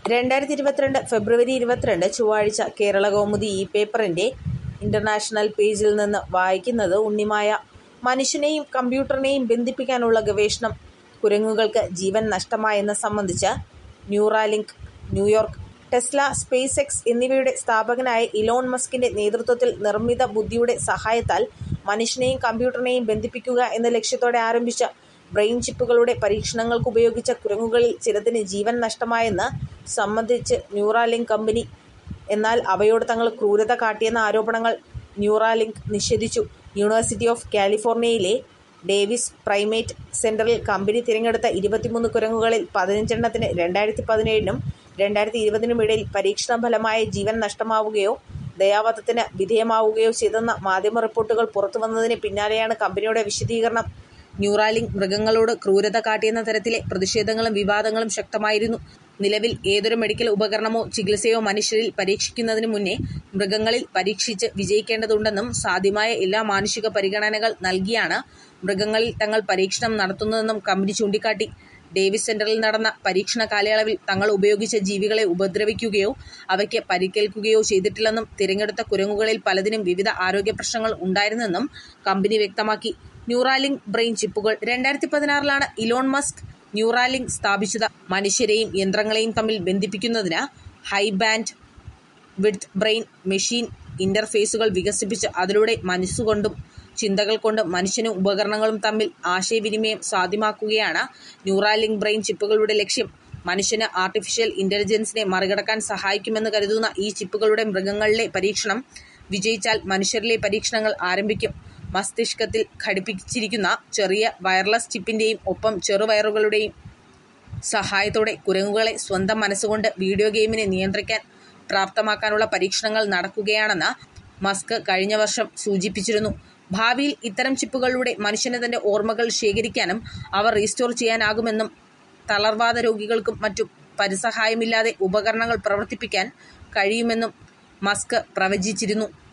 രണ്ടായിരത്തി ഇരുപത്തിരണ്ട് ഫെബ്രുവരി ഇരുപത്തിരണ്ട് ചൊവ്വാഴ്ച കേരള കൗമുദി ഇ പേപ്പറിൻ്റെ ഇൻ്റർനാഷണൽ പേജിൽ നിന്ന് വായിക്കുന്നത് ഉണ്ണിമായ മനുഷ്യനെയും കമ്പ്യൂട്ടറിനെയും ബന്ധിപ്പിക്കാനുള്ള ഗവേഷണം കുരങ്ങുകൾക്ക് ജീവൻ നഷ്ടമായെന്ന് സംബന്ധിച്ച് Neuralink New York Tesla SpaceX എന്നിവയുടെ സ്ഥാപകനായ ഇലോൺ മസ്കിന്റെ നേതൃത്വത്തിൽ നിർമ്മിത ബുദ്ധിയുടെ സഹായത്താൽ മനുഷ്യനെയും കമ്പ്യൂട്ടറിനെയും ബന്ധിപ്പിക്കുക എന്ന ലക്ഷ്യത്തോടെ ആരംഭിച്ച ബ്രെയിൻ ചിപ്പുകളുടെ പരീക്ഷണങ്ങൾക്ക് ഉപയോഗിച്ച കുരങ്ങുകളിൽ ചിലതിന് ജീവൻ നഷ്ടമായെന്ന് സംബന്ധിച്ച് ന്യൂറാലിങ്ക് കമ്പനി എന്നാൽ അവയോട് തങ്ങൾ ക്രൂരത കാട്ടിയെന്ന ആരോപണങ്ങൾ ന്യൂറാലിങ്ക് നിഷേധിച്ചു യൂണിവേഴ്സിറ്റി ഓഫ് കാലിഫോർണിയയിലെ ഡേവിസ് പ്രൈമേറ്റ് സെന്ററിൽ കമ്പനി തിരഞ്ഞെടുത്ത ഇരുപത്തിമൂന്ന് കുരങ്ങുകളിൽ പതിനഞ്ചെണ്ണത്തിന് രണ്ടായിരത്തി പതിനേഴിനും രണ്ടായിരത്തി ഇരുപതിനും ഇടയിൽ പരീക്ഷണ ഫലമായ ജീവൻ നഷ്ടമാവുകയോ ദയാവധത്തിന് വിധേയമാവുകയോ ചെയ്തെന്ന മാധ്യമ റിപ്പോർട്ടുകൾ പുറത്തുവന്നതിന് പിന്നാലെയാണ് കമ്പനിയുടെ വിശദീകരണം ന്യൂറാലിങ്ക് മൃഗങ്ങളോട് ക്രൂരത കാട്ടിയെന്ന തരത്തിലെ പ്രതിഷേധങ്ങളും വിവാദങ്ങളും ശക്തമായിരുന്നു നിലവിൽ ഏതൊരു മെഡിക്കൽ ഉപകരണമോ ചികിത്സയോ മനുഷ്യരിൽ പരീക്ഷിക്കുന്നതിന് മുന്നേ മൃഗങ്ങളിൽ പരീക്ഷിച്ച് വിജയിക്കേണ്ടതുണ്ടെന്നും സാധ്യമായ എല്ലാ മാനുഷിക പരിഗണനകൾ നൽകിയാണ് മൃഗങ്ങളിൽ തങ്ങൾ പരീക്ഷണം നടത്തുന്നതെന്നും കമ്പനി ചൂണ്ടിക്കാട്ടി ഡേവിസ് സെന്ററിൽ നടന്ന പരീക്ഷണ കാലയളവിൽ തങ്ങൾ ഉപയോഗിച്ച ജീവികളെ ഉപദ്രവിക്കുകയോ അവയ്ക്ക് പരിക്കേൽക്കുകയോ ചെയ്തിട്ടില്ലെന്നും തിരഞ്ഞെടുത്ത കുരങ്ങുകളിൽ പലതിനും വിവിധ ആരോഗ്യ പ്രശ്നങ്ങൾ ഉണ്ടായിരുന്നെന്നും കമ്പനി വ്യക്തമാക്കി ന്യൂറാലിങ്ക് ബ്രെയിൻ ചിപ്പുകൾ രണ്ടായിരത്തി പതിനാറിലാണ് ഇലോൺ മസ്ക് ന്യൂറാലിങ്ക് സ്ഥാപിച്ചത് മനുഷ്യരെയും യന്ത്രങ്ങളെയും തമ്മിൽ ബന്ധിപ്പിക്കുന്നതിന് high bandwidth brain machine ഇന്റർഫേസുകൾ വികസിപ്പിച്ച് അതിലൂടെ മനസ്സുകൊണ്ടും ചിന്തകൾ കൊണ്ട് മനുഷ്യനും ഉപകരണങ്ങളും തമ്മിൽ ആശയവിനിമയം സാധ്യമാക്കുകയാണ് ന്യൂറാലിങ്ക് ബ്രെയിൻ ചിപ്പുകളുടെ ലക്ഷ്യം മനുഷ്യന് ആർട്ടിഫിഷ്യൽ ഇന്റലിജൻസിനെ മറികടക്കാൻ സഹായിക്കുമെന്ന് കരുതുന്ന ഈ ചിപ്പുകളുടെ മൃഗങ്ങളിലെ പരീക്ഷണം വിജയിച്ചാൽ മനുഷ്യരിലെ പരീക്ഷണങ്ങൾ ആരംഭിക്കും മസ്തിഷ്കത്തിൽ ഘടിപ്പിച്ചിരിക്കുന്ന ചെറിയ വയർലെസ് ചിപ്പിന്റെയും ഒപ്പം ചെറുവയറുകളുടെയും സഹായത്തോടെ കുരങ്ങുകളെ സ്വന്തം മനസ്സുകൊണ്ട് വീഡിയോ ഗെയിമിനെ നിയന്ത്രിക്കാൻ പ്രാപ്തമാക്കാനുള്ള പരീക്ഷണങ്ങൾ നടക്കുകയാണെന്ന് മസ്ക് കഴിഞ്ഞ വർഷം സൂചിപ്പിച്ചിരുന്നു ഭാവിയിൽ ഇത്തരം ചിപ്പുകളിലൂടെ മനുഷ്യന് തന്റെ ഓർമ്മകൾ ശേഖരിക്കാനും അവ റീസ്റ്റോർ ചെയ്യാനാകുമെന്നും തളർവാദ രോഗികൾക്കും മറ്റും പരിസഹായമില്ലാതെ ഉപകരണങ്ങൾ പ്രവർത്തിപ്പിക്കാൻ കഴിയുമെന്നും മസ്ക് പ്രവചിച്ചിരുന്നു